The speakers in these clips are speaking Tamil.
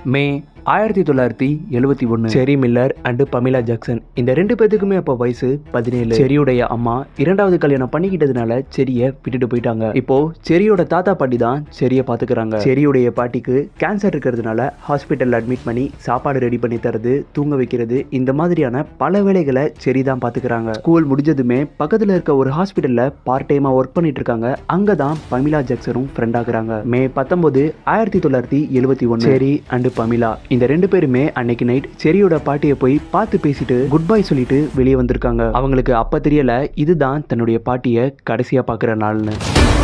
மே ஆயிரத்தி தொள்ளாயிரத்தி எழுபத்தி ஒன்று செரி மில்லர் அண்ட் பமிலா ஜாக்சன் இந்த ரெண்டு பேத்துக்குமே அப்போ வயசு பதினேழு செரியுடைய அம்மா இரண்டாவது கல்யாணம் பண்ணிக்கிட்டதுனால செரியை விட்டுட்டு போயிட்டாங்க இப்போ செரியோட தாத்தா பாட்டி தான் செரியை பாத்துக்கிறாங்க செரியுடைய பாட்டிக்கு கேன்சர் இருக்கிறதுனால ஹாஸ்பிட்டல் அட்மிட் பண்ணி சாப்பாடு ரெடி பண்ணி தரது தூங்க வைக்கிறது இந்த மாதிரியான பல வேலைகளை செரி தான் பாத்துக்கிறாங்க ஸ்கூல் முடிஞ்சதுமே பக்கத்துல இருக்க ஒரு ஹாஸ்பிட்டல்ல பார்ட் டைமா ஒர்க் பண்ணிட்டு இருக்காங்க அங்க தான் பமிலா ஜாக்சனும் ஃப்ரெண்ட் ஆகுறாங்க மே பத்தொன்பது ஆயிரத்தி தொள்ளாயிரத்தி எழுபத்தி ஒன்று செரி அண்ட் பமிலா இந்த ரெண்டு பேருமே அன்னைக்கு நைட் செரியோட பாட்டியை போய் பார்த்து பேசிட்டு குட் பை சொல்லிட்டு வெளியே வந்திருக்காங்க அவங்களுக்கு அப்ப தெரியல இதுதான் தன்னுடைய பாட்டியை கடைசியா பார்க்குற நாள்னு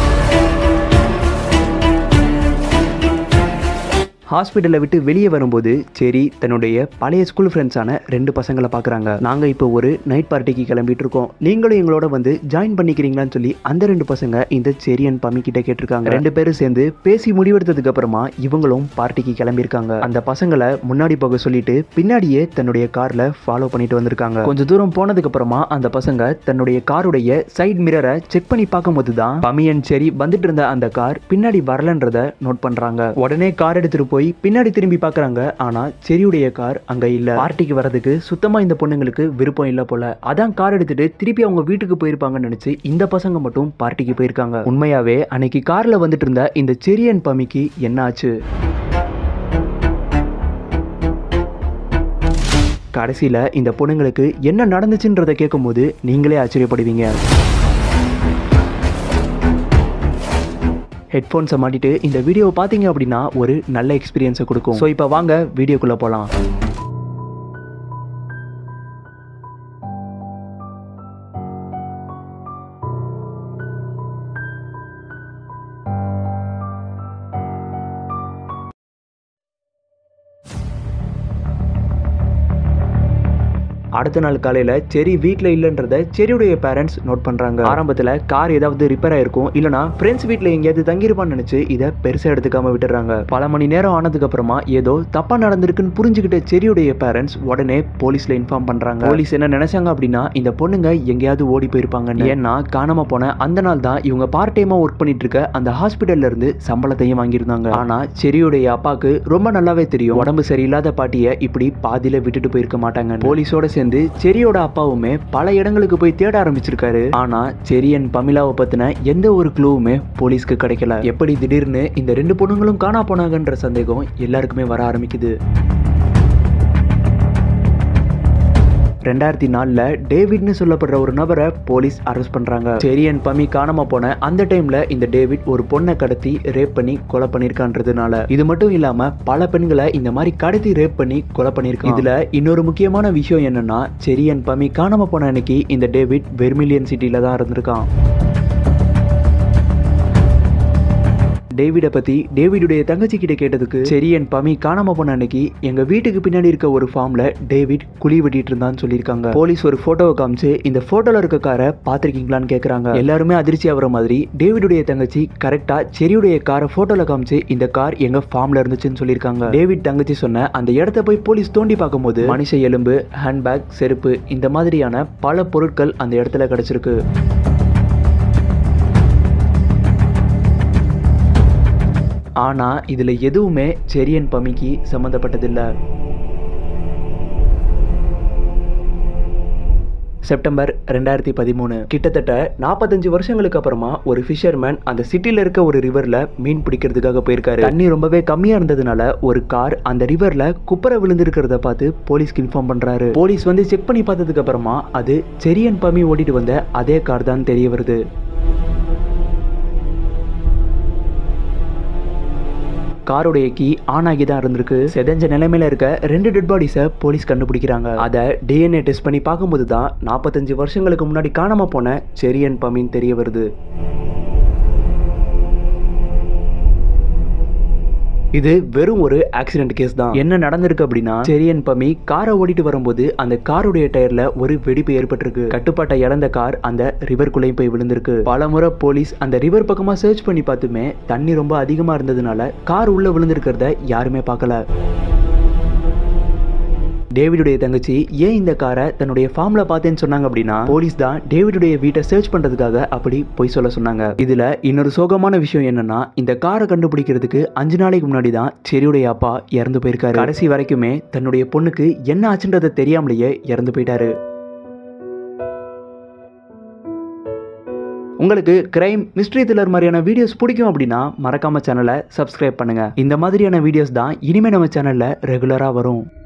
ஹாஸ்பிட்டலை விட்டு வெளியே வரும்போது செரி தன்னுடைய பழைய ஸ்கூல் ஃப்ரெண்ட்ஸான ரெண்டு பசங்களை பார்க்குறாங்க நாங்கள் இப்போ ஒரு நைட் பார்ட்டிக்கு கிளம்பிட்டு இருக்கோம் நீங்களும் எங்களோட வந்து ஜாயின் பண்ணிக்கிறீங்களான்னு சொல்லி அந்த ரெண்டு பசங்க இந்த செரி அண்ட் பம்மி கிட்ட கேட்டிருக்காங்க ரெண்டு பேரும் சேர்ந்து பேசி முடிவெடுத்ததுக்கு அப்புறமா இவங்களும் பார்ட்டிக்கு கிளம்பியிருக்காங்க அந்த பசங்களை முன்னாடி போக சொல்லிட்டு பின்னாடியே தன்னுடைய கார்ல ஃபாலோ பண்ணிட்டு வந்திருக்காங்க கொஞ்சம் தூரம் போனதுக்கு அப்புறமா அந்த பசங்க தன்னுடைய காருடைய சைட் மிரரை செக் பண்ணி பார்க்கும்போது தான் பமி அண்ட் செரி வந்துட்டு இருந்த அந்த கார் பின்னாடி வரலன்றத நோட் பண்றாங்க உடனே கார் எடுத்துட்டு போய் பின்னாடி திரும்பி பார்க்கறாங்க ஆனா செரியுடைய கார் அங்க இல்ல பார்ட்டிக்கு வரதுக்கு சுத்தமா இந்த பொண்ணுங்களுக்கு விருப்பம் இல்ல போல அதான் கார் எடுத்துட்டு திருப்பி அவங்க வீட்டுக்கு போயிருப்பாங்கன்னு நினைச்சு இந்த பசங்க மட்டும் பார்ட்டிக்கு போயிருக்காங்க உண்மையாவே அன்னைக்கு கார்ல வந்துட்டு இருந்த இந்த செரி அண்ட் பமிக்கு என்ன ஆச்சு கடைசியில் இந்த பொண்ணுங்களுக்கு என்ன நடந்துச்சுன்றதை கேட்கும்போது நீங்களே ஆச்சரியப்படுவீங்க ஹெட்ஃபோன்ஸை மாட்டிட்டு இந்த வீடியோவை பார்த்தீங்க அப்படின்னா ஒரு நல்ல எக்ஸ்பீரியன்ஸை கொடுக்கும் ஸோ இப்போ வாங்க வீடியோக்குள்ளே போகலாம் அடுத்த நாள் காலையில் செரி வீட்டில் இல்லைன்றத செரியுடைய பேரண்ட்ஸ் நோட் பண்ணுறாங்க ஆரம்பத்தில் கார் ஏதாவது ரிப்பேர் ஆயிருக்கும் இல்லைனா ஃப்ரெண்ட்ஸ் வீட்டில் எங்கேயாவது தங்கியிருப்பான்னு நினச்சி இதை பெருசாக எடுத்துக்காம விட்டுறாங்க பல மணி நேரம் ஆனதுக்கு அப்புறமா ஏதோ தப்பாக நடந்திருக்குன்னு புரிஞ்சுக்கிட்ட செரியுடைய பேரண்ட்ஸ் உடனே போலீஸில் இன்ஃபார்ம் பண்ணுறாங்க போலீஸ் என்ன நினைச்சாங்க அப்படின்னா இந்த பொண்ணுங்க எங்கேயாவது ஓடி போயிருப்பாங்க ஏன்னா காணாம போன அந்த நாள் தான் இவங்க பார்ட் டைமாக ஒர்க் பண்ணிட்டு இருக்க அந்த ஹாஸ்பிட்டல்ல இருந்து சம்பளத்தையும் வாங்கியிருந்தாங்க ஆனால் செரியுடைய அப்பாவுக்கு ரொம்ப நல்லாவே தெரியும் உடம்பு சரியில்லாத பாட்டியை இப்படி பாதியில விட்டுட்டு போயிருக்க மாட்டாங்க போலீஸோட சேர்ந்து செரியோட அப்பாவுமே பல இடங்களுக்கு போய் தேட ஆரம்பிச்சிருக்காரு ஆனா செரியன் பமிலாவை பத்தின எந்த ஒரு க்ளூவுமே போலீஸ்க்கு கிடைக்கல எப்படி திடீர்னு இந்த ரெண்டு பொண்ணுங்களும் காணா போனாங்கன்ற சந்தேகம் எல்லாருக்குமே வர ஆரம்பிக்குது ரெண்டாயிரத்தி நாலில் டேவிட்னு சொல்லப்படுற ஒரு நபரை போலீஸ் அரெஸ்ட் பண்ணுறாங்க செரியன் பமி காணாம போன அந்த டைமில் இந்த டேவிட் ஒரு பொண்ணை கடத்தி ரேப் பண்ணி கொலை பண்ணியிருக்கான்றதுனால இது மட்டும் இல்லாமல் பல பெண்களை இந்த மாதிரி கடத்தி ரேப் பண்ணி கொலை பண்ணியிருக்கான் இதில் இன்னொரு முக்கியமான விஷயம் என்னன்னா செரியன் பமி காணாம போன அன்னைக்கு இந்த டேவிட் வெர்மிலியன் சிட்டியில் தான் இருந்திருக்கான் டேவிடை பத்தி டேவிடுடைய தங்கச்சி கிட்ட கேட்டதுக்கு சரி என் பமி காணாம போன அன்னைக்கு எங்க வீட்டுக்கு பின்னாடி இருக்க ஒரு ஃபார்ம்ல டேவிட் குழி வெட்டிட்டு இருந்தான்னு சொல்லியிருக்காங்க போலீஸ் ஒரு போட்டோவை காமிச்சு இந்த போட்டோல இருக்க காரை பாத்திருக்கீங்களான்னு கேக்குறாங்க எல்லாருமே அதிர்ச்சி ஆகிற மாதிரி டேவிடுடைய தங்கச்சி கரெக்டா செரியுடைய காரை போட்டோல காமிச்சு இந்த கார் எங்க ஃபார்ம்ல இருந்துச்சுன்னு சொல்லியிருக்காங்க டேவிட் தங்கச்சி சொன்ன அந்த இடத்த போய் போலீஸ் தோண்டி பார்க்கும்போது மனுஷ எலும்பு ஹேண்ட்பேக் செருப்பு இந்த மாதிரியான பல பொருட்கள் அந்த இடத்துல கிடைச்சிருக்கு ஆனால் இதில் எதுவுமே செரியன் பமிக்கு சம்மந்தப்பட்டதில்லை செப்டம்பர் ரெண்டாயிரத்தி பதிமூணு கிட்டத்தட்ட நாற்பத்தஞ்சு வருஷங்களுக்கு அப்புறமா ஒரு ஃபிஷர்மேன் அந்த சிட்டில இருக்க ஒரு ரிவர்ல மீன் பிடிக்கிறதுக்காக போயிருக்காரு தண்ணி ரொம்பவே கம்மியா இருந்ததுனால ஒரு கார் அந்த ரிவர்ல குப்பரை விழுந்திருக்கிறத பார்த்து போலீஸ்க்கு இன்ஃபார்ம் பண்றாரு போலீஸ் வந்து செக் பண்ணி பார்த்ததுக்கு அப்புறமா அது செரியன் பமி ஓட்டிட்டு வந்த அதே கார் தான் தெரிய வருது காருடைய கீ ஆன் ஆகி தான் இருந்திருக்கு செதஞ்ச நிலைமையில இருக்க ரெண்டு டெட் பாடிஸை போலீஸ் கண்டுபிடிக்கிறாங்க அதை டிஎன்ஏ டெஸ்ட் பண்ணி பார்க்கும்போது தான் நாற்பத்தஞ்சு வருஷங்களுக்கு முன்னாடி காணாம போன செரியன் பமின் தெரிய வருது இது வெறும் ஒரு ஆக்சிடென்ட் கேஸ் தான் என்ன நடந்திருக்கு அப்படின்னா செரியன் பமி காரை ஓடிட்டு வரும்போது அந்த காருடைய டயர்ல ஒரு வெடிப்பு ஏற்பட்டிருக்கு கட்டுப்பாட்டை இழந்த கார் அந்த ரிவர்க்குள்ளேயும் போய் விழுந்திருக்கு பல முறை போலீஸ் அந்த ரிவர் பக்கமா சர்ச் பண்ணி பார்த்துமே தண்ணி ரொம்ப அதிகமா இருந்ததுனால கார் உள்ள விழுந்திருக்கிறத யாருமே பார்க்கல டேவிடுடைய தங்கச்சி ஏன் இந்த காரை தன்னுடைய ஃபார்ம்ல பார்த்தேன்னு சொன்னாங்க அப்படின்னா போலீஸ் தான் டேவிடுடைய வீட்டை சர்ச் பண்றதுக்காக அப்படி பொய் சொல்ல சொன்னாங்க இதுல இன்னொரு சோகமான விஷயம் என்னன்னா இந்த காரை கண்டுபிடிக்கிறதுக்கு அஞ்சு நாளைக்கு முன்னாடி தான் செரியுடைய அப்பா இறந்து போயிருக்காரு கடைசி வரைக்குமே தன்னுடைய பொண்ணுக்கு என்ன ஆச்சுன்றதை தெரியாமலேயே இறந்து போயிட்டாரு உங்களுக்கு கிரைம் மிஸ்ட்ரி த்ரில்லர் மாதிரியான வீடியோஸ் பிடிக்கும் அப்படின்னா மறக்காம சேனலை சப்ஸ்கிரைப் பண்ணுங்க இந்த மாதிரியான வீடியோஸ் தான் இனிமே நம்ம சேனல்ல ரெகுலரா வரும்